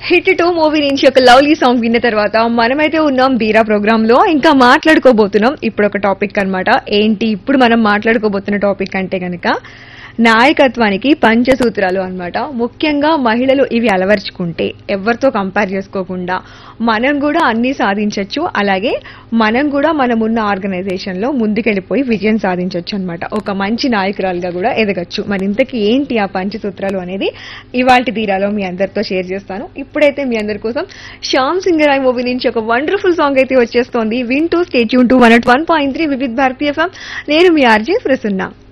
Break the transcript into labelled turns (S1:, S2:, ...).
S1: hit two movie నుంచి ఒక lovely song విన్న తర్వాత మనమైతే ఉన్నాం బీరా ప్రోగ్రామ్ లో ఇంకా మాట్లాడుకోబోతున్నాం ఇప్పుడు ఒక టాపిక్ అన్నమాట ఏంటి ఇప్పుడు మనం మాట్లాడుకోబోతున్న టాపిక్ అంటే గనక నాయకత్వానికి పంచసూత్రాలు అన్నమాట ముఖ్యంగా మహిళలు ఇవి అలవర్చుకుంటే ఎవరితో కంపేర్ చేసుకోకుండా మనం కూడా అన్ని సాధించవచ్చు అలాగే మనం కూడా మనం ఉన్న ఆర్గనైజేషన్ లో ముందుకెళ్ళిపోయి విజయం సాధించవచ్చు అన్నమాట ఒక మంచి నాయకురాలుగా కూడా ఎదగచ్చు మరి ఇంతకీ ఏంటి ఆ పంచసూత్రాలు అనేది ఇవాల్టి తీరాలో మీ అందరితో షేర్ చేస్తాను ఇప్పుడైతే మీ అందరి కోసం శ్యామ్ సింగరాయ్ మూవీ నుంచి ఒక వండర్ఫుల్ సాంగ్ అయితే వచ్చేస్తోంది వింటూ stay tune two one one point three Vividh Bharatiya FM నేను మీ ఆర్జే ప్రసన్నా